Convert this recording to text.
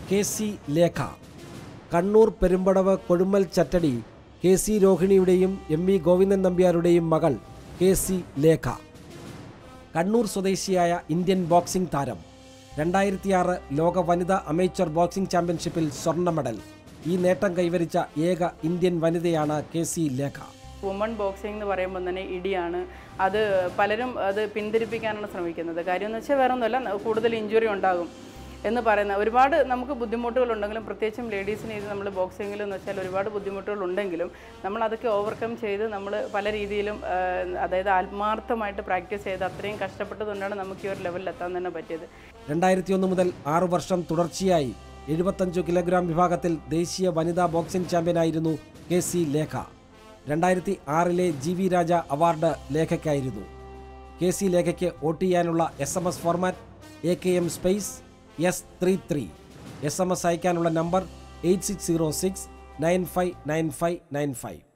K C Lekha Kannur Perumbadavu Kozhummal Chattadi K C രോഹിണിയുടെയും M V Govindan നമ്പ്യാരുടെയും മകൾ കെ സി ലേഖ കണ്ണൂർ സ്വദേശിയായ ഇന്ത്യൻ ബോക്സിംഗ് താരം രണ്ടായിരത്തിയാറ് ലോക വനിതാ അമേച്ചർ ബോക്സിംഗ് ചാമ്പ്യൻഷിപ്പിൽ സ്വർണ്ണ മെഡൽ ഈ നേട്ടം കൈവരിച്ച ഏക ഇന്ത്യൻ വനിതയാണ് K C Lekha woman boxing എന്ന് പറയുമ്പോൾ തന്നെ ഇടിയാണ് അത് പലരും അത് പിന്തിരിപ്പിക്കാനാണ് ശ്രമിക്കുന്നത് കാര്യം എന്ന് വെച്ചാൽ വേറെ ഒന്നുമല്ല കൂടുതൽ ഇഞ്ചുറി ഉണ്ടാകും എന്ന് പറയുന്ന ഒരുപാട് നമുക്ക് ബുദ്ധിമുട്ടുകളുണ്ടെങ്കിലും പ്രത്യേകിച്ചും ലേഡീസിന് ഇത് നമ്മൾ ബോക്സിങ്ങിൽ എന്ന് വെച്ചാൽ ഒരുപാട് ബുദ്ധിമുട്ടുകളുണ്ടെങ്കിലും നമ്മൾ അതൊക്കെ ഓവർകം ചെയ്ത് നമ്മൾ പല രീതിയിലും ആ, അതായത് ആത്മാർത്ഥമായിട്ട് പ്രാക്ടീസ് ചെയ്ത് അത്രയും കഷ്ടപ്പെട്ടതുകൊണ്ടാണ് നമുക്ക് ഈ ഒരു ലെവലിൽ എത്താൻ തന്നെ പറ്റിയത് രണ്ടായിരത്തി ഒന്ന് മുതൽ ആറു വർഷം തുടർച്ചയായി എഴുപത്തഞ്ചു കിലോഗ്രാം വിഭാഗത്തിൽ ദേശീയ വനിതാ ബോക്സിംഗ് ചാമ്പ്യനായിരുന്നു കെ സി ലേഖ രണ്ടായിരത്തി ആറിലെ ജി വി രാജ അവാർഡ് ലേഖയ്ക്കായിരുന്നു കെ സി ലേഖയ്ക്ക് വോട്ട് ചെയ്യാനുള്ള S M S format A K M space S three three S M S അയക്കാനുള്ള number eight six zero six nine five nine five nine five